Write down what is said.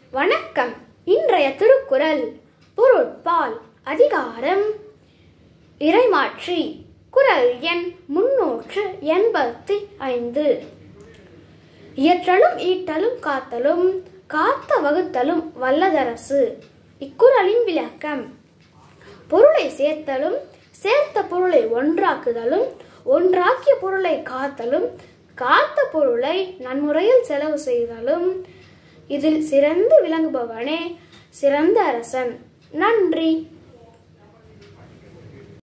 வணக்கம் இன்றைய திருக்குறள் பொருட்பால் அதிகாரம் இறைமாட்சி குறள் எண் முன்னூற்று எண்பத்தி ஐந்து இயற்றலும் ஈட்டலும் காத்தலும் காத்த வகுத்தலும் வல்லதரசு இக்குறளின் விளக்கம் பொருளை சேர்த்தலும் சேர்த்த பொருளை ஒன்றாக்குதலும் ஒன்றாக்கிய பொருளை காத்தலும் காத்த பொருளை நன்முறையில் செலவு செய்தலும் இதில் சிறந்து விளங்குபவனே சிறந்த அரசன் நன்றி